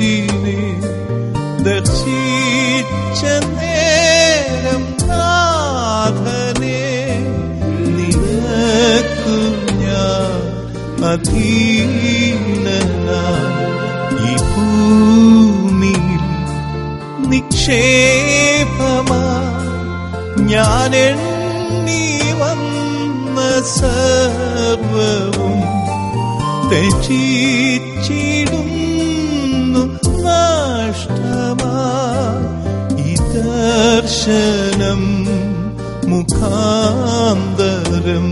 ക്രൂശിനെ ദർശിച്ച നേരം നാഥനെ നിനക്കു ഞാൻ അധീനനാ ഈ ഭൂമിയിൽ നിക്ഷേപമാ ഞാൻ എണ്ണി വന്ന സർവവും ത്യജിച്ചിടുന്നു നഷ്ടമാ ഈ ദർശനം മുഖാന്തരം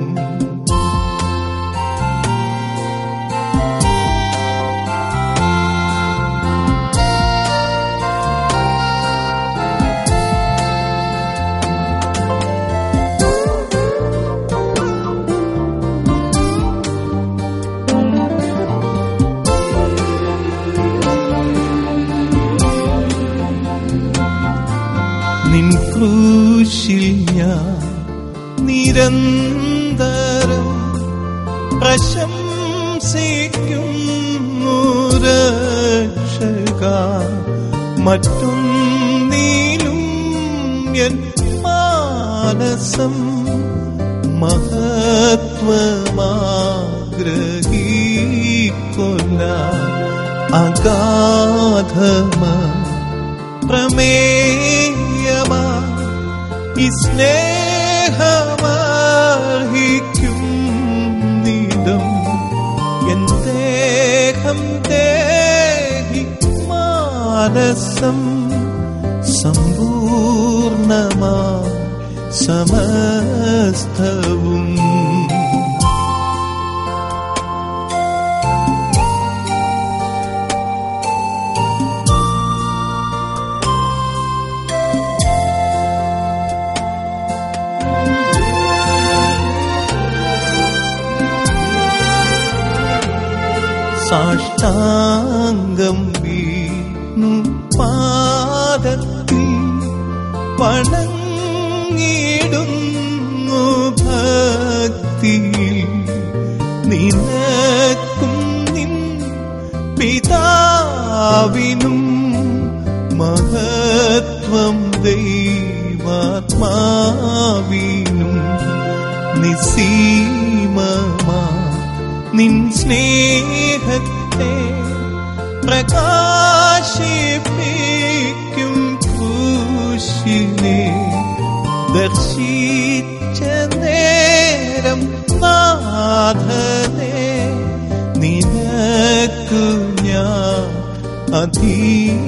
നിൻ ക്രൂശിൽ ഞാൻ നിരന്തരം പ്രശംസിക്കുന്നു രക്ഷക മറ്റൊന്നിലും എൻ മാനസം മഹത്വമാഗ്രഹിക്കൊല്ല അഗാധമാ പ്രമേയമാ ഈ സ്നേഹമാർഹിക്കും നിതം എൻ ദേഹം ദേഹി മാനസം സമ്പൂർണമാ സമസ്തവും സാഷ്ടാംഗം വീണു പാദത്തിൽ വണങ്ങിടുന്നു ഭക്തിയിൽ നിനക്കും നിൻ പിതാവിനും മഹത്വം ദൈവാത്മാവിനും നിസീമമാ നിൻ സ്നേഹത്തെ പ്രകാശിപ്പിക്കും ക്രൂശിനെ ദർശിച്ച നേരം നാഥനെ നിനക്കു ഞാൻ അധീന